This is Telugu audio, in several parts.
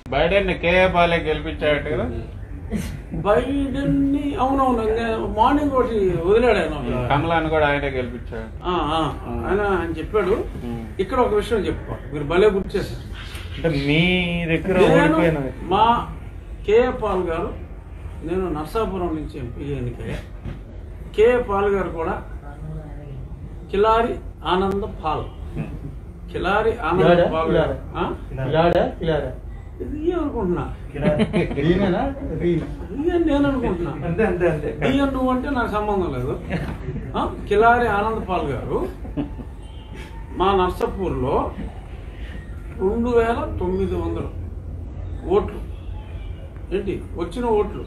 బైడెన్ కేఏ పాలే గెలిపించాడు కదా బైడెన్ ని అవునవును నేను మార్నింగ్ ఒకటి వదిలాడు ఆయన ఒక- కమలాన్ని కూడా ఆయనే గెలిపించాడు ఆ, ఆ, ఆయన ఆయన చెప్పాడు ఉమ్. ఇక్కడ ఒక విషయం చెప్పుకోవాలి మీరు భలే గుర్తు చేశారు అంటే మీ దగ్గర నేను ఓడిపోయిన మా కేఏ పాల్ గారు నేను నర్సాపురం నుంచి ఎంపీ ఎన్నికయ్యా కేఏ పాల్ గారు కూడా కిలారి ఆనంద పాల్ ఉమ్. కిలారి ఆనంద కిలారా? పాల్ గారు ఆ? కిలాడా కిలారా ఇది అనుకుంటున్నా దీనేనా దీన్ ఇది అని నేను అనుకుంటున్నా అంతే అంతే అంతే బియ్యం నువ్వు అంటే నాకు సంబంధం లేదు ఆ? కిలారి ఆనంద్ పాల్ గారు మా నర్సపూర్లో రెండు వేల తొమ్మిది వందలు ఓట్లు ఏంటి వచ్చిన ఓట్లు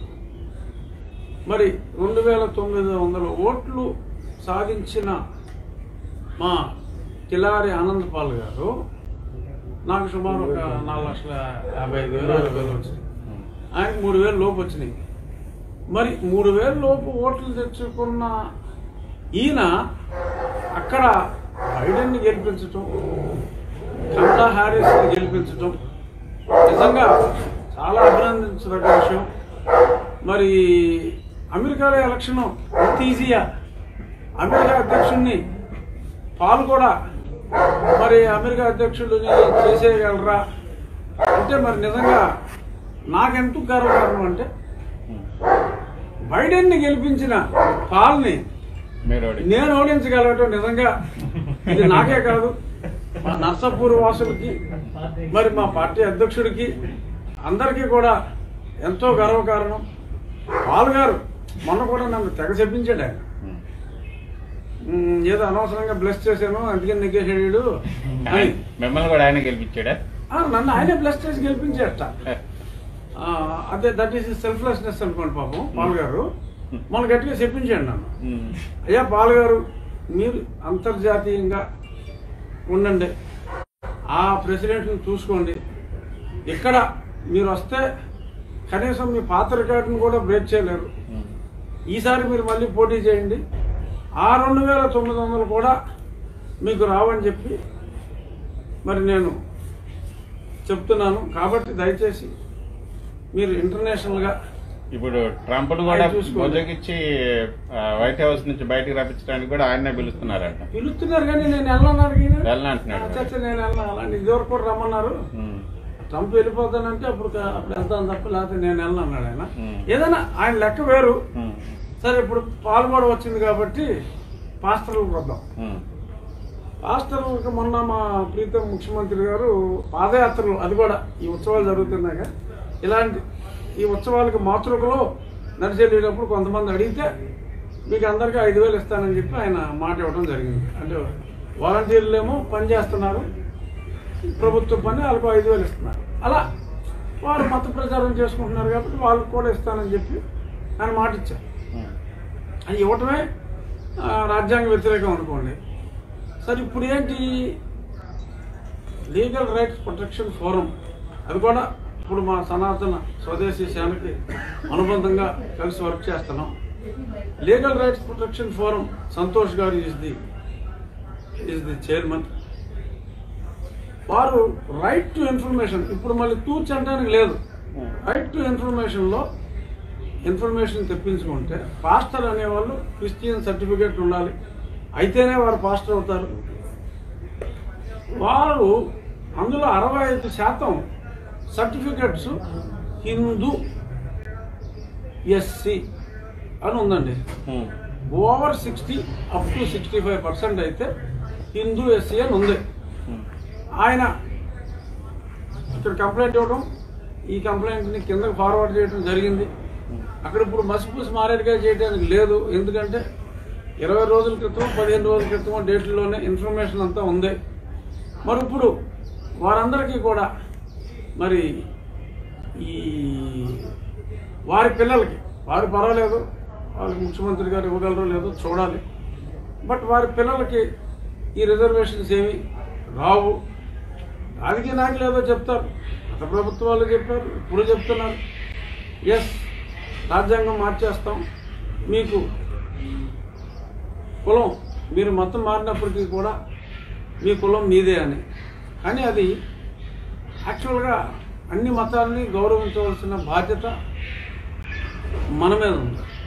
మరి రెండు వేల తొమ్మిది వందల ఓట్లు సాధించిన మా కిలారి ఆనంద్ పాల్ గారు నాకు సుమారు ఒక నాలుగు లక్షల యాభై ఐదు వేలు అరవై వేలు వచ్చినాయి ఆయనకి మూడు వేలు లోపు వచ్చినాయి మరి మూడు వేల లోపు ఓట్లు తెచ్చుకున్న ఈయన అక్కడ బైడెన్ని గెలిపించటం కమలా హ్యారిస్ని గెలిపించటం నిజంగా చాలా అభినందించదగ్గ విషయం మరి అమెరికాలో ఎలక్షన్ అంత ఈజీయా అమెరికా అధ్యక్షుడిని పాలు కూడా మరి అమెరికా అధ్యక్షుడిని చేసేయగలరా అంటే మరి నిజంగా నాకెందుకు గర్వకారణం అంటే బైడెన్ని గెలిపించిన పాల్ని మీరు ఓడి- నేను ఓడించగలగటం నిజంగా ఇది నాకే కాదు మా నర్సాపూర్ వాసులకి మరి మా పార్టీ అధ్యక్షుడికి అందరికీ కూడా ఎంతో గర్వకారణం పాల్ గారు మొన్న కూడా నన్ను తెగ చెప్పించాడు ఆయన ఉమ్. ఉమ్, ఏదో అనవసరంగా బ్లెస్ చేశాను అందుకని నెగ్గేసాడు అని మిమ్మల్ని కూడా ఆయన గెలిపించాడా ఆ, నన్ను ఆయనే బ్లెస్ చేసి గెలిపించేట ఆ, అదే దట్ ఈస్ సెల్ఫ్లెస్నెస్ అనుకోండి పాపం పాల్ గారు మన గట్టిగా చెప్పించాడు నన్ను ఉమ్. అయ్యా పాల్ గారు మీరు అంతర్జాతీయంగా ఉండండి ఆ ప్రెసిడెంట్ని చూసుకోండి ఇక్కడ మీరు వస్తే కనీసం మీ పాత రికార్డును కూడా బ్రేక్ చేయలేరు ఉమ్. ఈసారి మీరు మళ్ళీ పోటీ చేయండి ఆ రెండు వేల తొమ్మిది వందలు కూడా మీకు రావని చెప్పి మరి నేను చెప్తున్నాను కాబట్టి దయచేసి మీరు ఇంటర్నేషనల్గా ఇప్పుడు ట్రంప్ కూడా ఆయన చూసుకోండి. బొజ్జగిచ్చి ఆ, వైట్ హౌస్ నుంచి బయటికి రప్పించడానికి కూడా ఆయన్నే పిలుస్తున్నారంట పిలుస్తున్నారు కానీ నేను వెళ్ళను అడిగిన వెళ్ళనంటున్నాడు చచ్చ నేను వెళ్ళను అలాంటి ఇదివరకు కూడా రమ్మన్నారు ఉమ్. ట్రంప్ వెళ్ళిపోతానంటే అప్పుడు కా- అప్పుడు వెళ్తాను తప్ప లేకపోతే నేను వెళ్ళను అన్నాడు ఆయన Hmm. ఏదైనా ఆయన లెక్క వేరు ఉమ్. సరే ఇప్పుడు పాలు కూడా వచ్చింది కాబట్టి పాస్టర్లకు వద్దాం ఉమ్. పాస్టర్లకు మొన్న మా ప్రీతం ముఖ్యమంత్రి గారు పాదయాత్రలు అది కూడా ఈ ఉత్సవాలు జరుగుతున్నాక ఇలాంటి ఈ ఉత్సవాలకు మాతృకలో నడిచెళ్ళేటప్పుడు కొంతమంది అడిగితే మీకు అందరికీ ఐదు వేలు ఇస్తానని చెప్పి ఆయన మాట ఇవ్వడం జరిగింది అంటే వాలంటీర్లు ఏమో పని చేస్తున్నారు ప్రభుత్వ పని వాళ్ళకు ఐదు వేలు ఇస్తున్నారు అలా వారు మత ప్రచారం చేసుకుంటున్నారు కాబట్టి వాళ్ళకు కూడా ఇస్తానని చెప్పి ఆయన మాట ఇచ్చారు ఉమ్. అది ఇవ్వటమే ఆ, రాజ్యాంగ వ్యతిరేకం అనుకోండి సరే ఇప్పుడు ఏంటి లీగల్ రైట్స్ ప్రొటెక్షన్ ఫోరం అది కూడా ఇప్పుడు మా సనాతన స్వదేశీ సేనకి అనుబంధంగా కలిసి వర్క్ చేస్తున్నాం legal rights protection forum Santosh గారు is the is the chairman వారు రైట్ టు ఇన్ఫర్మేషన్ ఇప్పుడు మళ్ళీ తూర్చి అంటానికి లేదు రైట్ టు ఇన్ఫర్మేషన్లో ఇన్ఫర్మేషన్ తెప్పించుకుంటే పాస్టర్ అనేవాళ్ళు క్రిస్టియన్ సర్టిఫికేట్ ఉండాలి అయితేనే వారు పాస్టర్ అవుతారు వారు అందులో అరవై ఐదు శాతం సర్టిఫికెట్స్ హిందూ ఎస్సి అని ఉందండి um. Over sixty up to sixty five percent అయితే హిందూ ఎస్సీ అని ఉంది ఉమ్. ఆయన ఇక్కడ కంప్లైంట్ ఇవ్వడం ఈ కంప్లైంట్ని కిందకి ఫార్వర్డ్ చేయడం జరిగింది అక్కడ ఇప్పుడు మసిపూసి మారేడుగా చేయడానికి లేదు ఎందుకంటే ఇరవై రోజుల క్రితం పదిహేను రోజుల క్రితం డేట్లోనే ఇన్ఫర్మేషన్ అంతా ఉంది మరి ఇప్పుడు వారందరికీ కూడా మరి ఈ వారి పిల్లలకి వారు పర్వాలేదు వాళ్ళకి ముఖ్యమంత్రి గారు ఇవ్వగలరో లేదో చూడాలి బట్ వారి పిల్లలకి ఈ రిజర్వేషన్స్ ఏమి రావు దానికి నాకు లేదో చెప్తారు గత ప్రభుత్వాలు చెప్పారు ఇప్పుడు చెప్తున్నారు ఎస్ రాజ్యాంగం మార్చేస్తాం మీకు కులం మీరు మతం మారినప్పటికీ కూడా మీ కులం మీదే అని కానీ అది యాక్చువల్గా అన్ని మతాలని గౌరవించవలసిన బాధ్యత మన మీద ఉంది